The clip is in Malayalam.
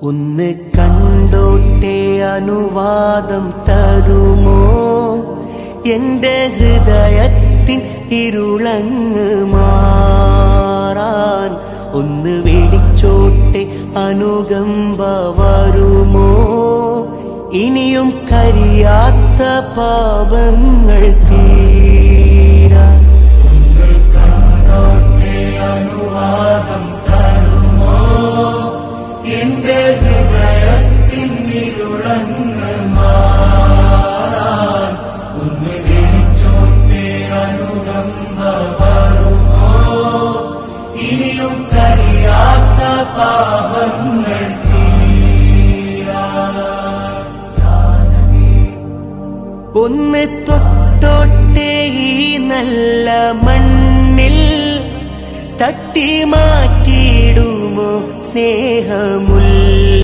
ഒന്ന് കണ്ടോട്ടെ അനുവാദം തരുമോ എന്റെ ഹൃദയത്തിൻ ഇരുളങ്ങ് മാറാൻ ഒന്ന് വിളിച്ചോട്ടെ അനുകമ്പ വരുമോ ഇനിയും കരിയാത്ത പാപങ്ങൾ തീരാൻ അനുവാദം തരുമോ എന്റെ ഹൃദയത്തിൻ ഇരുളങ്ങ് മാറാൻ ഒന്ന് വിളിച്ചോട്ടെ അനുകമ്പ വരുമോ ഇനിയും കരിയാത്ത പാപങ്ങൾ ഒന്ന് തൊട്ടോട്ടെ ഈ നല്ല മണ്ണിൽ തട്ടി മാറ്റിയിടുമോ സ്നേഹമുല്ല